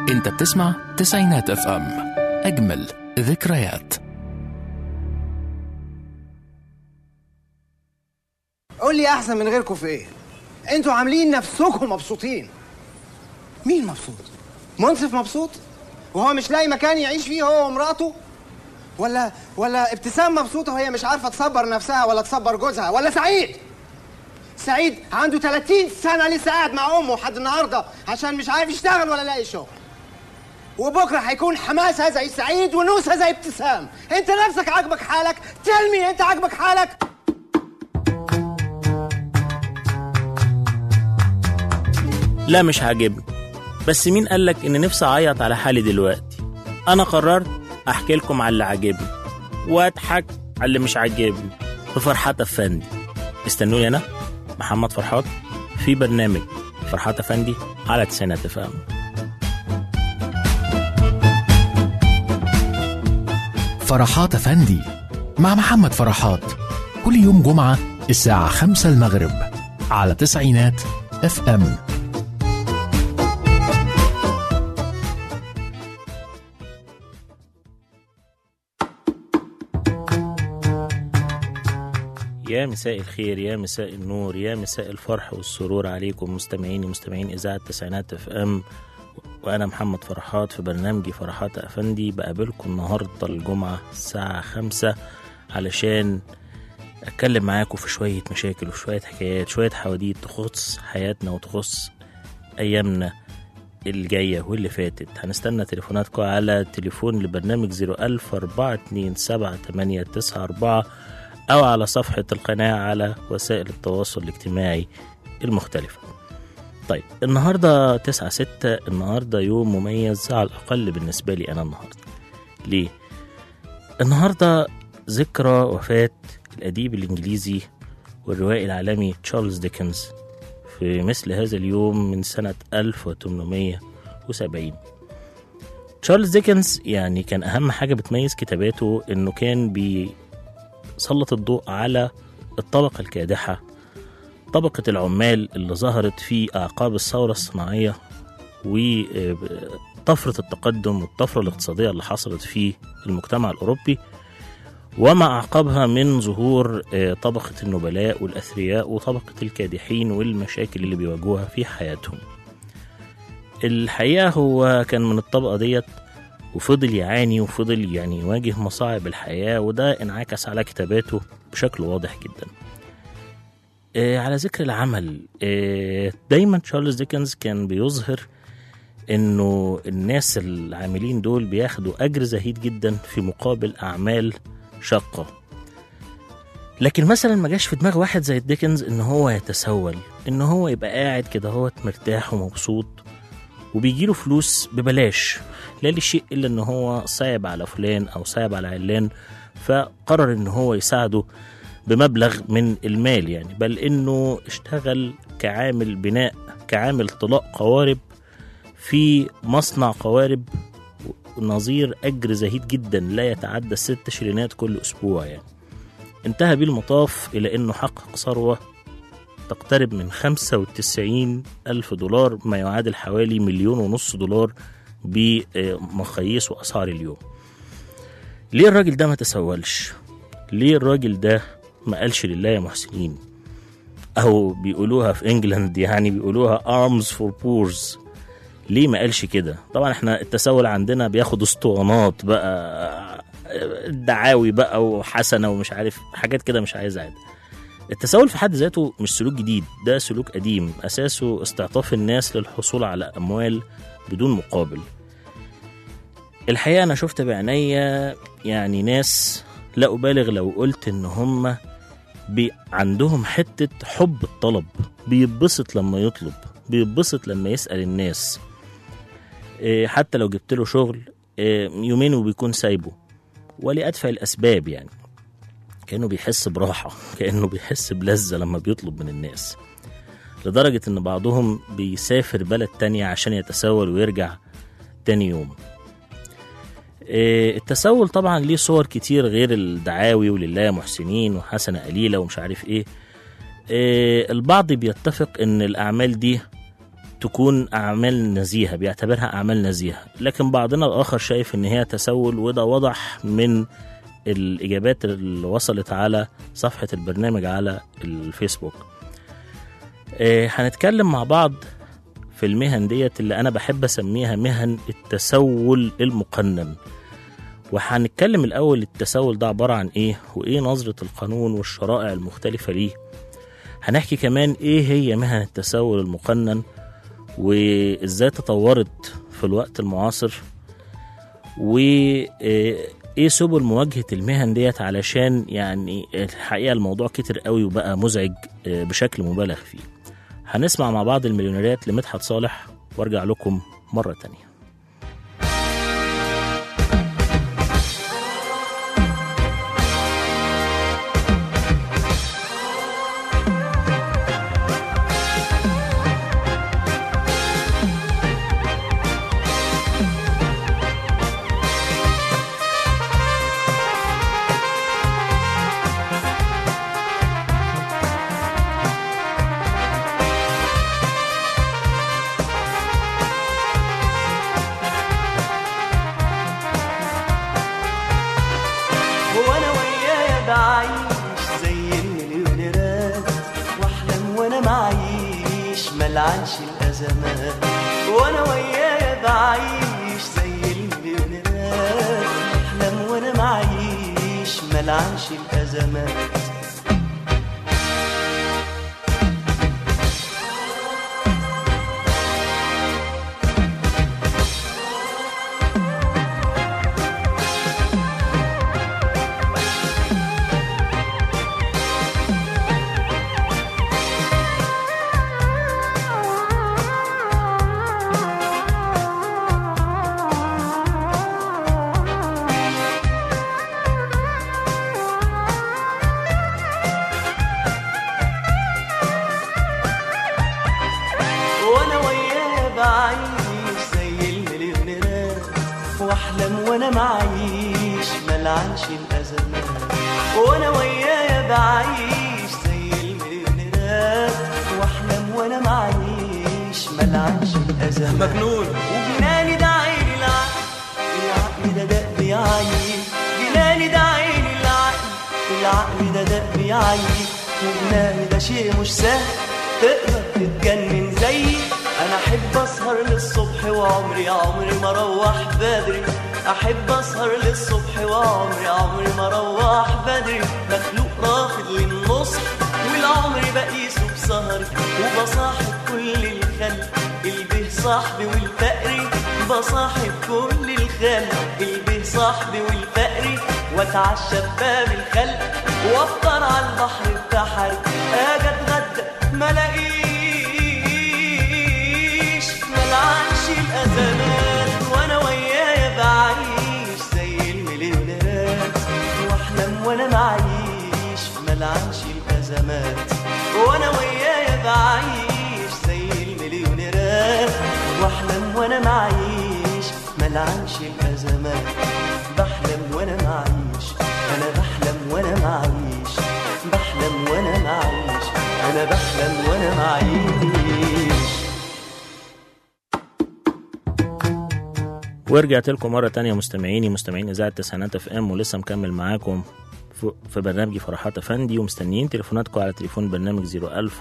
انت بتسمع تسعينات اف ام اجمل ذكريات قول لي احسن من غيركم في ايه انتوا عاملين نفسكم مبسوطين مين مبسوط منصف مبسوط وهو مش لاقي مكان يعيش فيه هو ومراته ولا ولا ابتسام مبسوطه وهي مش عارفه تصبر نفسها ولا تصبر جوزها ولا سعيد سعيد عنده 30 سنه لسه قاعد مع امه لحد النهارده عشان مش عارف يشتغل ولا لاقي شغل وبكره هيكون حماسها زي سعيد ونوسها زي ابتسام انت نفسك عاجبك حالك تلمي انت عاجبك حالك لا مش عاجبني بس مين قالك ان نفسي اعيط على حالي دلوقتي انا قررت احكي لكم على اللي عاجبني واضحك على اللي مش عاجبني في فرحات افندي استنوني انا محمد فرحات في برنامج فرحات افندي على تسعينات افهم فرحات افندي مع محمد فرحات كل يوم جمعة الساعة خمسة المغرب على تسعينات اف ام يا مساء الخير يا مساء النور يا مساء الفرح والسرور عليكم مستمعيني مستمعين اذاعه تسعينات اف ام وانا محمد فرحات في برنامجي فرحات افندي بقابلكم النهارده الجمعه الساعه خمسة علشان اتكلم معاكم في شويه مشاكل وفي شويه حكايات شويه حواديت تخص حياتنا وتخص ايامنا الجاية واللي فاتت هنستنى تليفوناتكم على تليفون لبرنامج 01000 427 أو على صفحة القناة على وسائل التواصل الاجتماعي المختلفة طيب النهاردة تسعة ستة النهاردة يوم مميز على الأقل بالنسبة لي أنا النهاردة ليه؟ النهاردة ذكرى وفاة الأديب الإنجليزي والروائي العالمي تشارلز ديكنز في مثل هذا اليوم من سنة 1870 تشارلز ديكنز يعني كان أهم حاجة بتميز كتاباته إنه كان بيسلط الضوء على الطبقة الكادحة طبقة العمال اللي ظهرت في أعقاب الثورة الصناعية وطفرة التقدم والطفرة الاقتصادية اللي حصلت في المجتمع الأوروبي وما أعقبها من ظهور آه، طبقة النبلاء والأثرياء وطبقة الكادحين والمشاكل اللي بيواجهوها في حياتهم الحقيقة هو كان من الطبقة ديت وفضل يعاني وفضل يعني يواجه مصاعب الحياة وده انعكس على كتاباته بشكل واضح جدا آه، على ذكر العمل آه، دايما تشارلز ديكنز كان بيظهر انه الناس العاملين دول بياخدوا اجر زهيد جدا في مقابل اعمال شاقة لكن مثلا ما جاش في دماغ واحد زي ديكنز ان هو يتسول ان هو يبقى قاعد كده هو مرتاح ومبسوط وبيجيله فلوس ببلاش لا لشيء الا ان هو صعب على فلان او صعب على علان فقرر ان هو يساعده بمبلغ من المال يعني بل انه اشتغل كعامل بناء كعامل طلاق قوارب في مصنع قوارب نظير أجر زهيد جدا لا يتعدى ست شرينات كل أسبوع يعني انتهى بيه المطاف إلى أنه حقق ثروة تقترب من 95 ألف دولار ما يعادل حوالي مليون ونص دولار بمقاييس وأسعار اليوم ليه الراجل ده ما تسولش ليه الراجل ده ما قالش لله يا محسنين أو بيقولوها في إنجلاند يعني بيقولوها arms for poors ليه ما قالش كده طبعا احنا التسول عندنا بياخد اسطوانات بقى دعاوي بقى وحسنه ومش عارف حاجات كده مش عايز عادي التسول في حد ذاته مش سلوك جديد ده سلوك قديم اساسه استعطاف الناس للحصول على اموال بدون مقابل الحقيقه انا شفت بعينيا يعني ناس لا ابالغ لو قلت ان هم بي عندهم حته حب الطلب بيتبسط لما يطلب بيتبسط لما يسال الناس إيه، حتى لو جبت له شغل إيه، يومين وبيكون سايبه ولأدفع الأسباب يعني كأنه بيحس براحة كأنه بيحس بلذة لما بيطلب من الناس لدرجة إن بعضهم بيسافر بلد تانية عشان يتسول ويرجع تاني يوم إيه، التسول طبعا ليه صور كتير غير الدعاوي ولله محسنين وحسنة قليلة ومش عارف ايه إيه، البعض بيتفق ان الأعمال دي تكون أعمال نزيهة بيعتبرها أعمال نزيهة لكن بعضنا الآخر شايف إن هي تسول وده وضح من الإجابات اللي وصلت على صفحة البرنامج على الفيسبوك آه، هنتكلم مع بعض في المهن ديت اللي أنا بحب أسميها مهن التسول المقنن وهنتكلم الأول التسول ده عبارة عن إيه وإيه نظرة القانون والشرائع المختلفة ليه هنحكي كمان إيه هي مهن التسول المقنن وإزاي تطورت في الوقت المعاصر وإيه سبل مواجهة المهن ديت علشان يعني الحقيقة الموضوع كتر قوي وبقى مزعج آه، بشكل مبالغ فيه هنسمع مع بعض المليونيرات لمدحت صالح وارجع لكم مرة تانية وانا ويايا بعيش زي المليونيرات واحلم وانا معيش ملعنش الازمات وانا ويايا بعيش زي المليونيرات واحلم وانا معيش ملعنش الازمات وانا وياه بعيش زي المليونيرات واحلم وانا معيش ملعنش الازمات وانا وياه بعيش زي المليونيرات واحلم وانا معيش ملعنش الازمات مجنون وجناني ده عيني العقل العقل ده دق بيعيي جناني ده عيني العقل العقل ده دق بيعيي وجناني ده شيء مش سهل تقدر تتجنن زيي انا احب اسهر للصبح وعمري عمري ما اروح بدري احب اسهر للصبح وعمري عمري ما اروح بدري مخلوق رافض للنصح والعمر بقيسه بسهري وبصاحب كل الخلق البه صاحبي والفقري بصاحب كل الخلق البه صاحبي والفقري واتعشى بباب الخلق وافطر على البحر بتاعك اجي اتغدى ما الاقيش ملعنش الازمات وانا ويايا بعيش زي المليونيرات واحلم وانا معيش ملعنش الازمات وانا ويايا بعيش زي المليونيرات واحلم وانا معيش ملعنش الازمات بحلم وانا معيش انا بحلم وانا معيش بحلم وانا معيش انا بحلم وانا معيش ورجعت لكم مرة تانية مستمعيني مستمعين إذاعة تسعينات اف ام ولسه مكمل معاكم ف- في برنامجي فرحات أفندي ومستنيين تليفوناتكم على تليفون برنامج 01000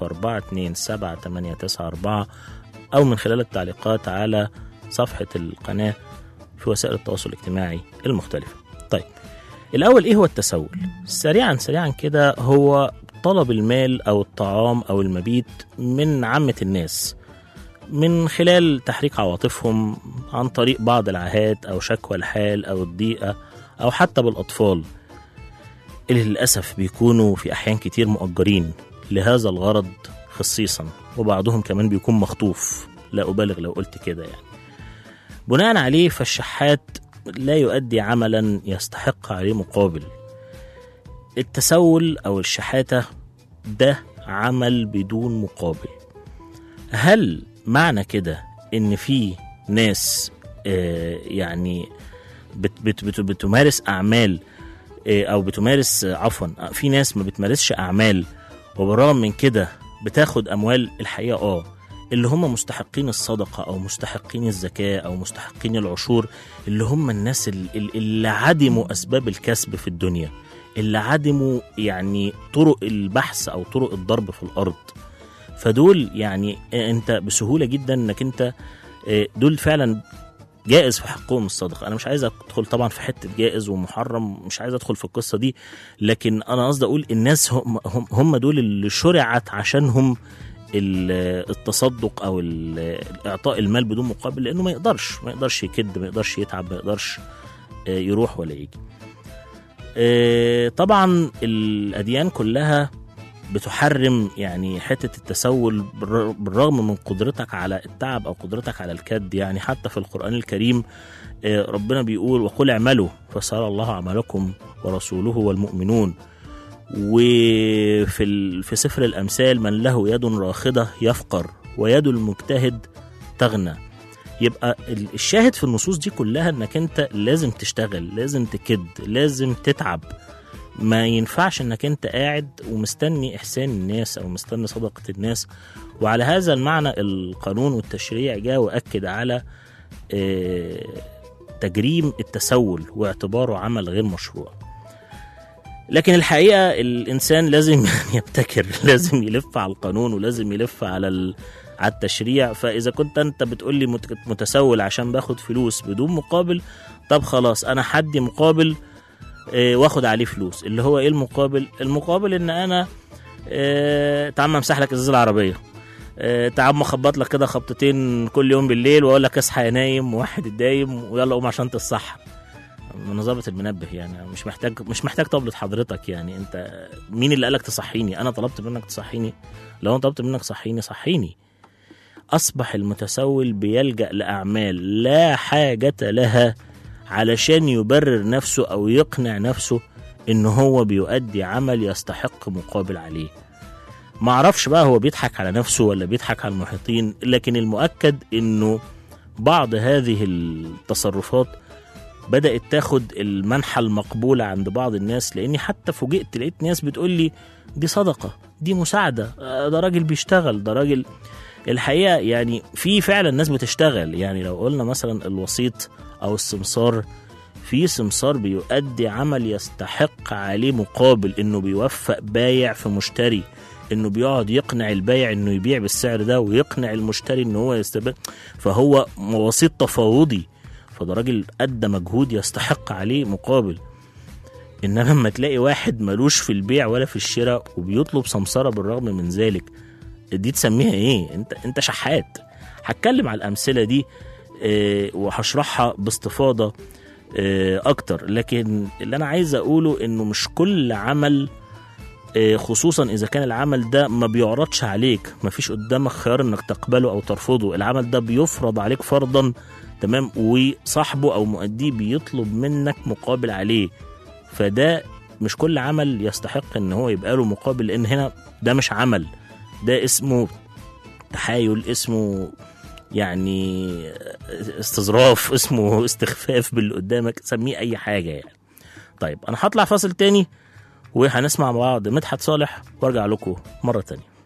427 أو من خلال التعليقات على صفحة القناة في وسائل التواصل الاجتماعي المختلفة طيب الأول إيه هو التسول؟ سريعا سريعا كده هو طلب المال أو الطعام أو المبيت من عامة الناس من خلال تحريك عواطفهم عن طريق بعض العاهات أو شكوى الحال أو الضيقة أو حتى بالأطفال اللي للأسف بيكونوا في أحيان كتير مؤجرين لهذا الغرض خصيصا وبعضهم كمان بيكون مخطوف لا أبالغ لو قلت كده يعني بناء عليه فالشحات لا يؤدي عملا يستحق عليه مقابل التسول أو الشحاتة ده عمل بدون مقابل هل معنى كده ان في ناس آه، يعني بت بت بت بتمارس اعمال آه، او بتمارس آه، عفوا آه، في ناس ما بتمارسش اعمال وبالرغم من كده بتاخد اموال الحقيقه اه اللي هم مستحقين الصدقة أو مستحقين الزكاة أو مستحقين العشور اللي هم الناس ال- ال- اللي عدموا أسباب الكسب في الدنيا اللي عدموا يعني طرق البحث أو طرق الضرب في الأرض فدول يعني أنت بسهولة جدا أنك أنت آه، دول فعلا جائز في حقهم الصدقة أنا مش عايز أدخل طبعا في حتة جائز ومحرم مش عايز أدخل في القصة دي لكن أنا قصدي أقول الناس هم, هم, هم دول اللي شرعت عشانهم ال- التصدق او ال- اعطاء المال بدون مقابل لانه ما يقدرش ما يقدرش يكد ما يقدرش يتعب ما يقدرش آه، يروح ولا يجي آه، طبعا الاديان كلها بتحرم يعني حته التسول بالر- بالرغم من قدرتك على التعب او قدرتك على الكد يعني حتى في القران الكريم آه، ربنا بيقول وقل اعملوا فسار الله عملكم ورسوله والمؤمنون وفي ال- في سفر الامثال من له يد راخده يفقر ويد المجتهد تغنى يبقى ال- الشاهد في النصوص دي كلها انك انت لازم تشتغل لازم تكد لازم تتعب ما ينفعش انك انت قاعد ومستني احسان الناس او مستني صدقه الناس وعلى هذا المعنى القانون والتشريع جاء واكد على آه، تجريم التسول واعتباره عمل غير مشروع لكن الحقيقه الانسان لازم يعني يبتكر لازم يلف على القانون ولازم يلف على ال... على التشريع فاذا كنت انت بتقول لي مت- متسول عشان باخد فلوس بدون مقابل طب خلاص انا حدي مقابل آه، واخد عليه فلوس اللي هو ايه المقابل المقابل ان انا آه، تعال أما امسح لك ازاز العربيه آه، تعال أما اخبط لك كده خبطتين كل يوم بالليل واقول لك اصحى يا نايم واحد الدايم ويلا قوم عشان تصحى من ظابط المنبه يعني مش محتاج مش محتاج طبلة حضرتك يعني انت مين اللي قالك تصحيني انا طلبت منك تصحيني لو انا طلبت منك تصحيني صحيني اصبح المتسول بيلجأ لاعمال لا حاجة لها علشان يبرر نفسه او يقنع نفسه ان هو بيؤدي عمل يستحق مقابل عليه ما اعرفش بقى هو بيضحك على نفسه ولا بيضحك على المحيطين لكن المؤكد انه بعض هذه التصرفات بدأت تاخد المنحى المقبولة عند بعض الناس لأني حتى فوجئت لقيت ناس بتقول لي دي صدقة دي مساعدة آه، ده راجل بيشتغل ده راجل الحقيقة يعني في فعلا ناس بتشتغل يعني لو قلنا مثلا الوسيط أو السمسار في سمسار بيؤدي عمل يستحق عليه مقابل انه بيوفق بايع في مشتري انه بيقعد يقنع البايع انه يبيع بالسعر ده ويقنع المشتري ان هو يستبدل فهو وسيط تفاوضي فده راجل ادى مجهود يستحق عليه مقابل انما لما تلاقي واحد ملوش في البيع ولا في الشراء وبيطلب سمسره بالرغم من ذلك دي تسميها ايه انت انت شحات هتكلم على الامثله دي آه، وهشرحها باستفاضه آه، اكتر لكن اللي انا عايز اقوله انه مش كل عمل آه، خصوصا اذا كان العمل ده ما بيعرضش عليك ما فيش قدامك خيار انك تقبله او ترفضه العمل ده بيفرض عليك فرضا تمام وصاحبه او مؤديه بيطلب منك مقابل عليه فده مش كل عمل يستحق ان هو يبقى له مقابل لان هنا ده مش عمل ده اسمه تحايل اسمه يعني استظراف اسمه استخفاف باللي قدامك سميه اي حاجه يعني طيب انا هطلع فاصل تاني وهنسمع مع بعض مدحت صالح وارجع لكم مره تانية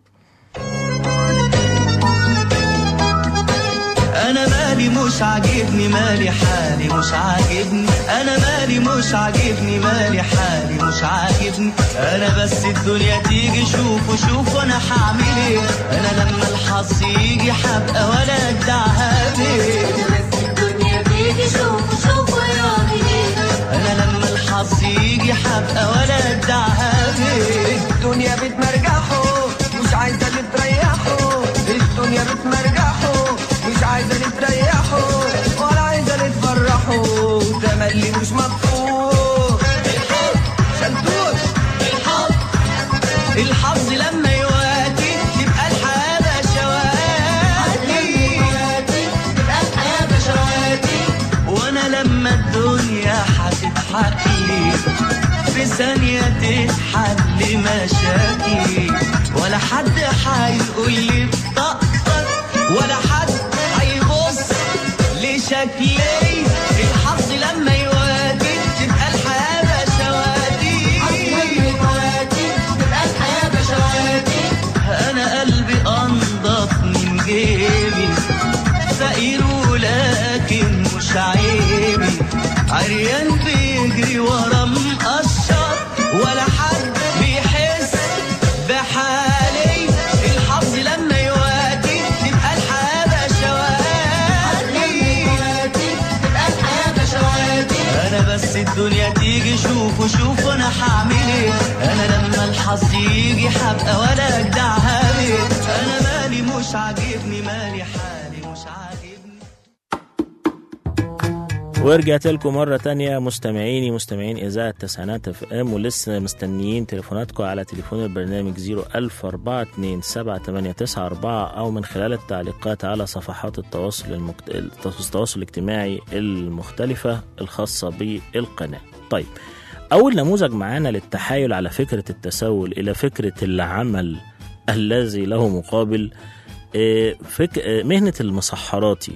انا مالي مش عاجبني مالي حالي مش عاجبني انا مالي مش عاجبني مالي حالي مش عاجبني انا بس الدنيا تيجي شوف وشوف انا هعمل ايه انا لما الحظ يجي هبقى ولا ادعها ليه الدنيا تيجي شوف شوف ويعمل ايه انا لما الحظ يجي هبقى ولا ادعها ليه الدنيا بتمرجحه مش عايزة اللي تريحه الدنيا بتمرجحه مش عايزة اللي تريحه ولا عايزة اللي تفرحه تملي مش مبسوط شلتوت الحظ لما يواتي تبقى الحياة بشواتي تبقى الحياة بشواتي وانا لما الدنيا هتضحك لي في ثانية تتحل مشاكلي ولا حد هيقول لي بطاقتك ولا حد هيبص لشكلي الحظ لما يواتي تبقى الحياة بشواتي تبقى الحياة بشواتي انا قلبي انضف من جيبي عاجبني مالي حالي مش عاجبني ورجعت لكم مرة تانية مستمعيني مستمعين إذاعة تسعينات اف ام ولسه مستنيين تليفوناتكم على تليفون البرنامج 010427894 أو من خلال التعليقات على صفحات التواصل المكت... التواصل الاجتماعي المختلفة الخاصة بالقناة. طيب أول نموذج معانا للتحايل على فكرة التسول إلى فكرة العمل الذي له مقابل آه، فك... آه، مهنة المسحراتي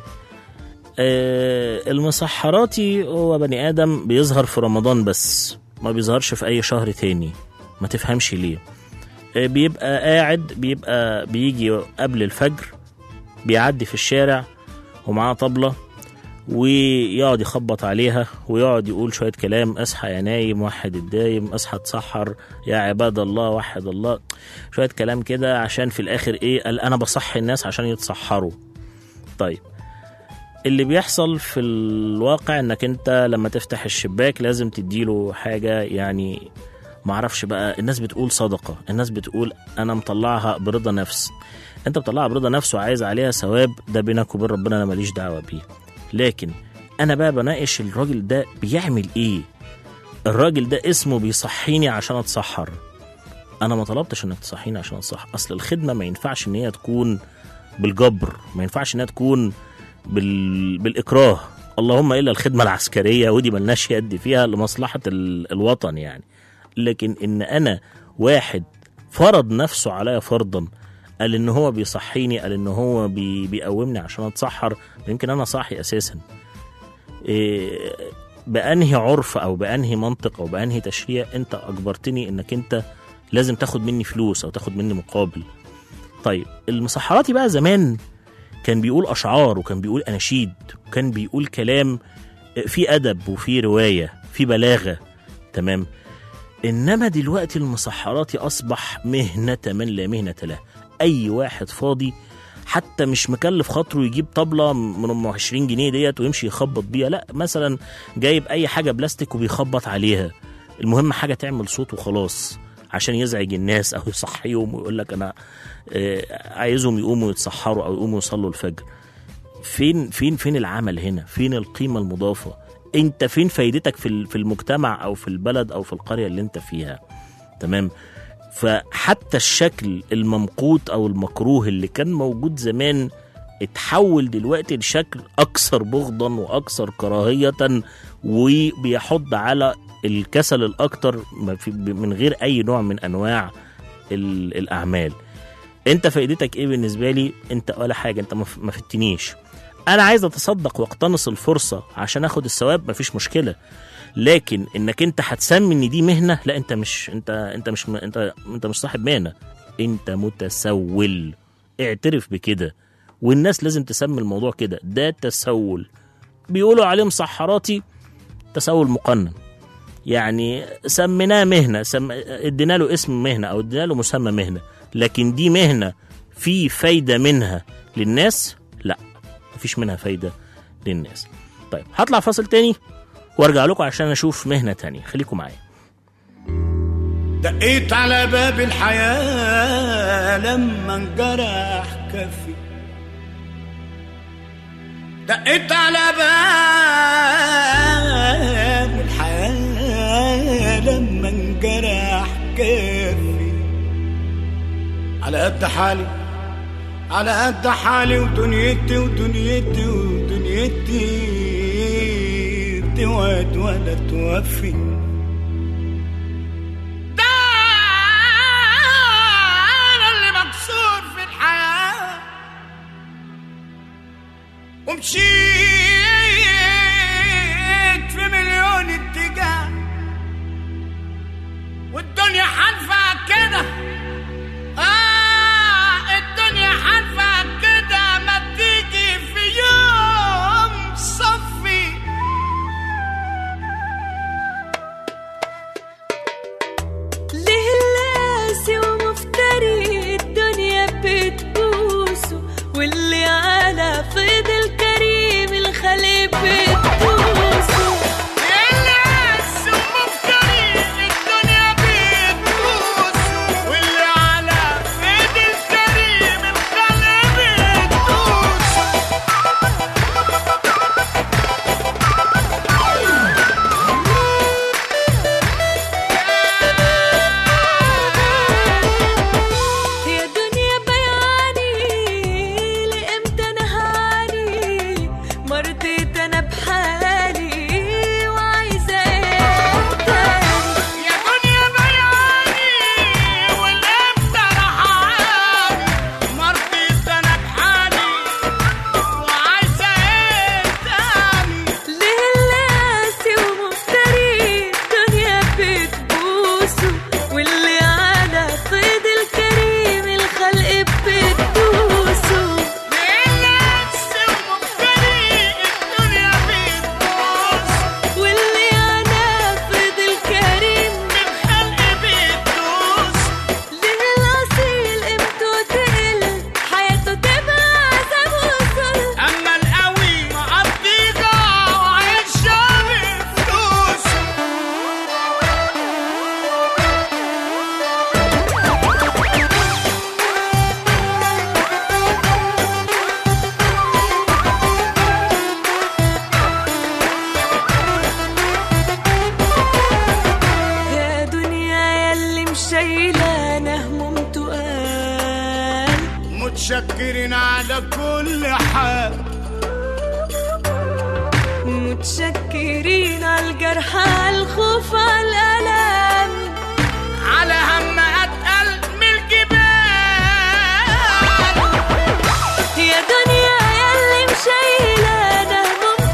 آه، المسحراتي هو بني آدم بيظهر في رمضان بس ما بيظهرش في أي شهر تاني ما تفهمش ليه آه، بيبقى قاعد بيبقى بيجي قبل الفجر بيعدي في الشارع ومعاه طبلة ويقعد يخبط عليها ويقعد يقول شوية كلام اصحى يا نايم وحد الدايم اصحى تسحر يا عباد الله وحد الله شوية كلام كده عشان في الآخر ايه قال أنا بصحي الناس عشان يتسحروا طيب اللي بيحصل في الواقع انك انت لما تفتح الشباك لازم تديله حاجة يعني معرفش بقى الناس بتقول صدقة الناس بتقول انا مطلعها برضا نفس انت مطلعها برضا نفس وعايز عليها ثواب ده بينك وبين ربنا انا ماليش دعوة بيه لكن انا بقى بناقش الراجل ده بيعمل ايه الراجل ده اسمه بيصحيني عشان اتسحر انا ما طلبتش انك تصحيني عشان اتسحر اصل الخدمة ما ينفعش ان هي تكون بالجبر ما ينفعش انها تكون بال... بالإكراه اللهم إلا الخدمة العسكرية ودي ملناش يد فيها لمصلحة ال... الوطن يعني لكن إن أنا واحد فرض نفسه عليا فرضا قال إن هو بيصحيني قال إن هو بي... بيقومني عشان أتسحر يمكن أنا صاحي أساسا إيه بأنهي عرف أو بأنهي منطق أو بأنهي تشريع أنت أجبرتني إنك أنت لازم تاخد مني فلوس أو تاخد مني مقابل طيب المسحراتي بقى زمان كان بيقول اشعار وكان بيقول اناشيد وكان بيقول كلام في ادب وفي روايه في بلاغه تمام انما دلوقتي المسحراتي اصبح مهنه من لا مهنه له اي واحد فاضي حتى مش مكلف خاطره يجيب طبله من ام 20 جنيه ديت ويمشي يخبط بيها لا مثلا جايب اي حاجه بلاستيك وبيخبط عليها المهم حاجه تعمل صوت وخلاص عشان يزعج الناس او يصحيهم ويقول لك انا آه، عايزهم يقوموا يتسحروا او يقوموا يصلوا الفجر فين فين فين العمل هنا فين القيمه المضافه انت فين فايدتك في ال- في المجتمع او في البلد او في القريه اللي انت فيها تمام فحتى الشكل الممقوت او المكروه اللي كان موجود زمان اتحول دلوقتي لشكل اكثر بغضا واكثر كراهيه وبيحض على الكسل الاكتر ما في- من غير اي نوع من انواع ال- الاعمال انت فائدتك ايه بالنسبه لي انت ولا حاجه انت ما ف- ما فتنيش انا عايز اتصدق واقتنص الفرصه عشان اخد الثواب مفيش مشكله لكن انك انت هتسمي ان دي مهنه لا انت مش انت انت مش م- انت انت مش صاحب مهنه انت متسول اعترف بكده والناس لازم تسمي الموضوع كده ده تسول بيقولوا عليه مسحراتي تسول مقنن يعني سميناه مهنه سم... ادينا له اسم مهنه او ادينا له مسمى مهنه لكن دي مهنه في فايده منها للناس لا مفيش منها فايده للناس طيب هطلع فاصل تاني وارجع لكم عشان اشوف مهنه تانية خليكم معايا دقيت على باب الحياة لما انجرح كفي دقيت على باب الحياة لما انجرح كفي على قد حالي على قد حالي ودنيتي ودنيتي ودنيتي بتوعد ولا توفي ده انا اللي مكسور في الحياه ومشيت في مليون اتجاه والدنيا حالفة كده آه الدنيا حالفة كده ما تيجي في يوم صفي ليه اللاسي ومفتري الدنيا بتبوسه واللي على فيض الكريم الخليل بتبوسه الناس ومفتري الدنيا بتبوس واللي على ايد الكريم القلب على كل حال متشكرين على الجرح على الخوف على الألم على هم اتقل من الجبال يا دنيا ياللي مشايلة هموم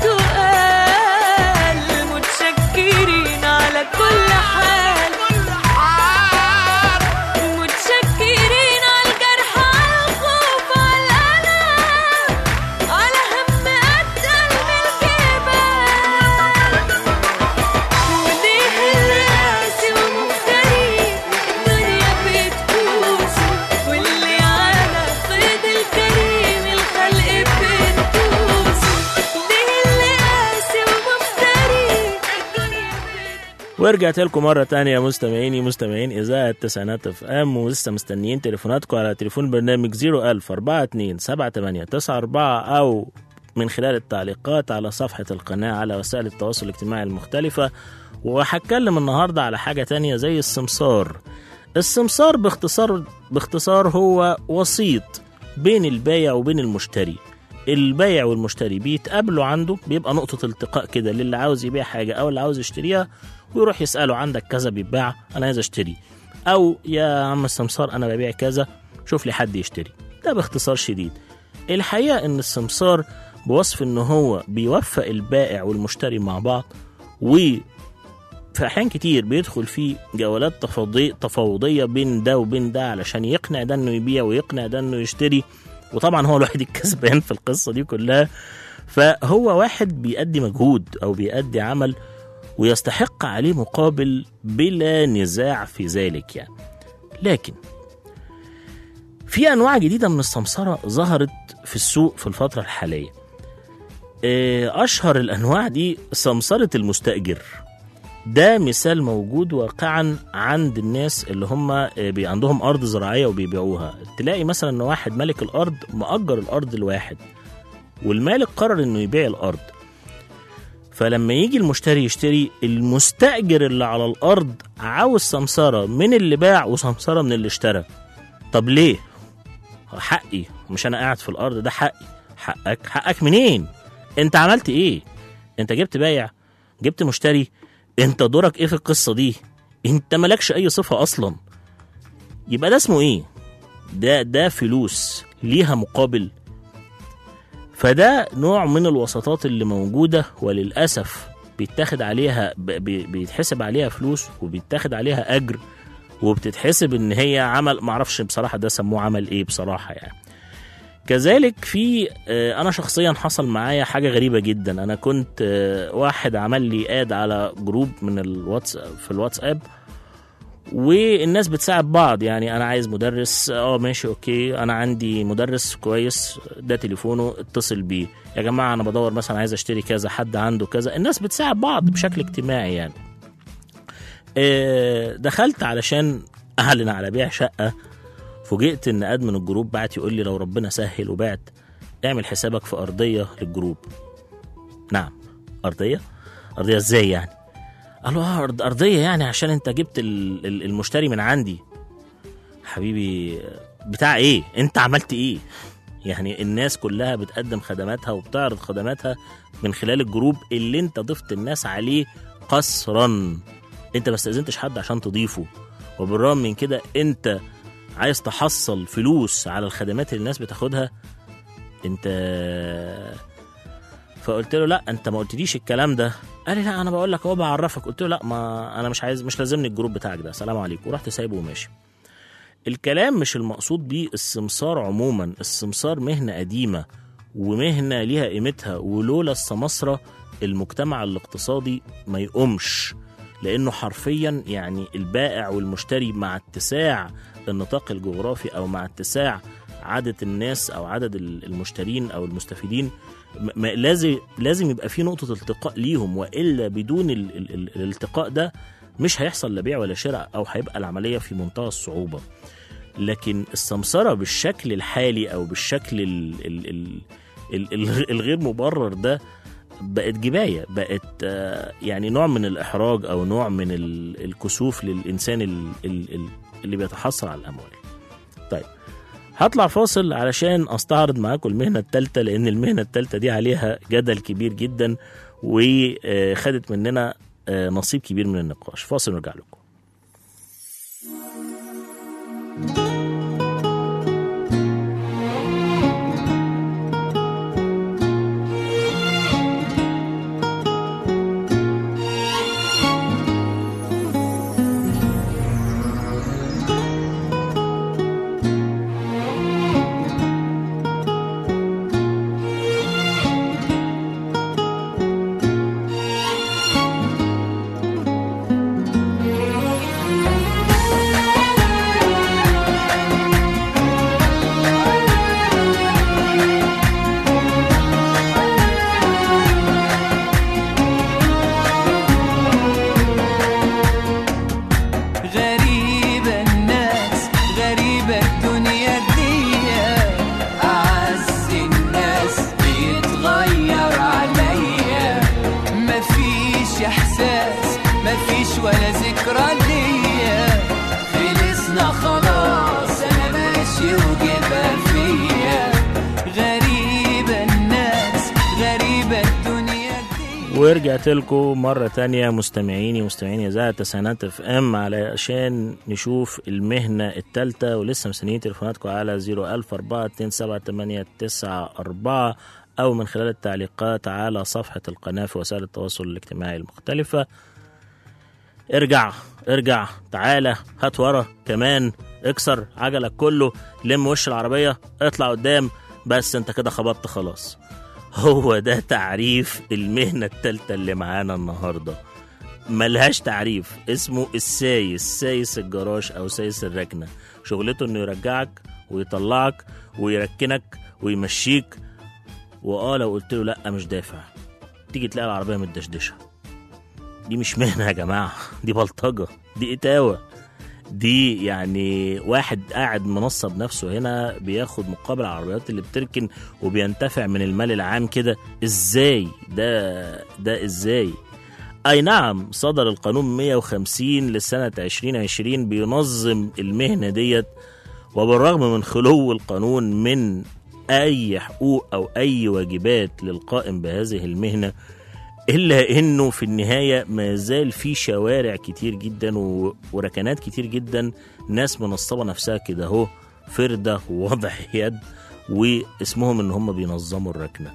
تقال متشكرين على كل حال كل حال متشكرين على الجرح على الخوف على الألم على هم أتقل من الجبال وليه اللي قاسي ومفتري الدنيا بتبوسه واللي على صيد الكريم الخلق بتبوسه ليه اللي قاسي ومفتري الدنيا بتبوسه ورجعت لكم مرة تانية مستمعيني مستمعين إذاعة تسعينات اف ام ولسه مستنيين تليفوناتكم على تليفون برنامج 01000 42 78 94 أو من خلال التعليقات على صفحة القناة على وسائل التواصل الاجتماعي المختلفة وهتكلم النهاردة على حاجة تانية زي السمسار السمسار باختصار باختصار هو وسيط بين البايع وبين المشتري البايع والمشتري بيتقابلوا عنده بيبقى نقطة التقاء كده للي عاوز يبيع حاجة أو اللي عاوز يشتريها ويروح يسأله عندك كذا بيتباع أنا عايز أشتري أو يا عم السمسار أنا ببيع كذا شوف لي حد يشتري ده باختصار شديد الحقيقة إن السمسار بوصف إن هو بيوفق البائع والمشتري مع بعض و في أحيان كتير بيدخل في جولات تفاوضي- تفاوضية بين ده وبين ده علشان يقنع ده إنه يبيع ويقنع ده إنه يشتري وطبعا هو الوحيد الكسبان في القصة دي كلها فهو واحد بيأدي مجهود أو بيأدي عمل ويستحق عليه مقابل بلا نزاع في ذلك يعني لكن في أنواع جديدة من السمسرة ظهرت في السوق في الفترة الحالية آه، أشهر الأنواع دي سمسرة المستأجر ده مثال موجود واقعا عند الناس اللي هم آه، بي عندهم ارض زراعيه وبيبيعوها تلاقي مثلا ان واحد ملك الارض مأجر الارض لواحد والمالك قرر انه يبيع الارض فلما يجي المشتري يشتري المستأجر اللي على الارض عاوز سمسره من اللي باع وسمسره من اللي اشترى طب ليه حقي مش انا قاعد في الارض ده حقي حقك حقك منين انت عملت ايه انت جبت بايع جبت مشتري انت دورك ايه في القصه دي انت مالكش اي صفه اصلا يبقى ده اسمه ايه ده ده فلوس ليها مقابل فده نوع من الوساطات اللي موجوده وللاسف بيتاخد عليها ب- بي- بيتحسب عليها فلوس وبيتاخد عليها اجر وبتتحسب ان هي عمل معرفش بصراحه ده سموه عمل ايه بصراحه يعني كذلك في آه، انا شخصيا حصل معايا حاجه غريبه جدا انا كنت آه، واحد عمل لي اد على جروب من الواتس في الواتساب والناس بتساعد بعض يعني انا عايز مدرس اه ماشي اوكي انا عندي مدرس كويس ده تليفونه اتصل بيه يا جماعه انا بدور مثلا عايز اشتري كذا حد عنده كذا الناس بتساعد بعض بشكل اجتماعي يعني آه، دخلت علشان اعلن على بيع شقه فوجئت ان ادمن الجروب بعت يقول لي لو ربنا سهل وبعت اعمل حسابك في ارضيه للجروب نعم ارضيه ارضيه ازاي يعني قال له اه أرض ارضيه يعني عشان انت جبت ال- ال- المشتري من عندي حبيبي بتاع ايه انت عملت ايه يعني الناس كلها بتقدم خدماتها وبتعرض خدماتها من خلال الجروب اللي انت ضفت الناس عليه قسرا انت ما استاذنتش حد عشان تضيفه وبالرغم من كده انت عايز تحصل فلوس على الخدمات اللي الناس بتاخدها انت فقلت له لا انت ما قلتليش الكلام ده قال لي لا انا بقول لك اهو بعرفك قلت له لا ما انا مش عايز مش لازمني الجروب بتاعك ده سلام عليكم ورحت سايبه وماشي الكلام مش المقصود بيه السمسار عموما السمسار مهنة قديمة ومهنة ليها قيمتها ولولا السمسرة المجتمع الاقتصادي ما يقومش لأنه حرفيا يعني البائع والمشتري مع اتساع النطاق الجغرافي أو مع اتساع عدد الناس أو عدد المشترين أو المستفيدين م- ما لازم لازم يبقى في نقطة التقاء ليهم وإلا بدون ال ال ال الالتقاء ده مش هيحصل لا بيع ولا شراء أو هيبقى العملية في منتهى الصعوبة لكن السمسرة بالشكل الحالي أو بالشكل ال ال ال ال ال الغير مبرر ده بقت جباية بقت آه، يعني نوع من الإحراج أو نوع من ال- الكسوف للإنسان ال- ال- ال- اللي بيتحصل على الأموال طيب هطلع فاصل علشان استعرض معاكم المهنة التالتة لأن المهنة التالتة دي عليها جدل كبير جدا وخدت مننا آه، نصيب كبير من النقاش فاصل ونرجع لكم غريبة الناس غريبة الدنيا دي أعز الناس بيتغير عليا مفيش إحساس مفيش ولا ذكرى ليا خلصنا خلاص أنا ماشي وجبها فيا غريبة الناس غريبة الدنيا دي ورجعت لكم مرة تانية مستمعيني مستمعين إذاعة تسعينات اف ام علشان نشوف المهنة التالتة ولسه مستنيين تليفوناتكم على 010427894 أو من خلال التعليقات على صفحة القناة في وسائل التواصل الاجتماعي المختلفة ارجع ارجع تعالى هات ورا كمان اكسر عجلك كله لم وش العربية اطلع قدام بس انت كده خبطت خلاص هو ده تعريف المهنة التالتة اللي معانا النهاردة ملهاش تعريف اسمه السايس سايس الجراج او سايس الركنة شغلته انه يرجعك ويطلعك ويركنك ويمشيك واه لو قلت له لا مش دافع تيجي تلاقي العربية متدشدشة دي مش مهنة يا جماعة دي بلطجة دي إتاوة دي يعني واحد قاعد منصب نفسه هنا بياخد مقابل العربيات اللي بتركن وبينتفع من المال العام كده ازاي ده ده ازاي اي نعم صدر القانون 150 لسنة 2020 بينظم المهنة ديت وبالرغم من خلو القانون من اي حقوق او اي واجبات للقائم بهذه المهنه الا انه في النهايه ما زال في شوارع كتير جدا و- وركنات كتير جدا ناس منصبه نفسها كده اهو فرده ووضع يد واسمهم ان هم بينظموا الركنه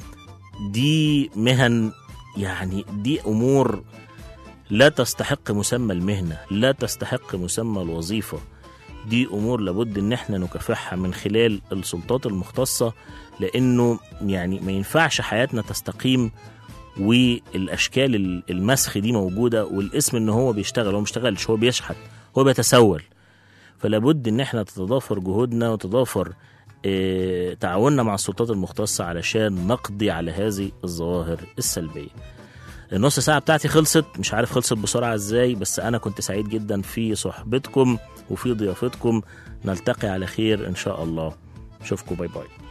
دي مهن يعني دي امور لا تستحق مسمى المهنه لا تستحق مسمى الوظيفه دي امور لابد ان احنا نكافحها من خلال السلطات المختصه لانه يعني ما ينفعش حياتنا تستقيم والاشكال ال- المسخ دي موجوده والاسم ان هو بيشتغل هو ما بيشتغلش هو بيشحت هو بيتسول فلابد ان احنا تتضافر جهودنا وتضافر آه، تعاوننا مع السلطات المختصه علشان نقضي على هذه الظواهر السلبيه النص ساعة بتاعتي خلصت مش عارف خلصت بسرعة ازاي بس أنا كنت سعيد جدا في صحبتكم وفي ضيافتكم نلتقي على خير إن شاء الله أشوفكم باي باي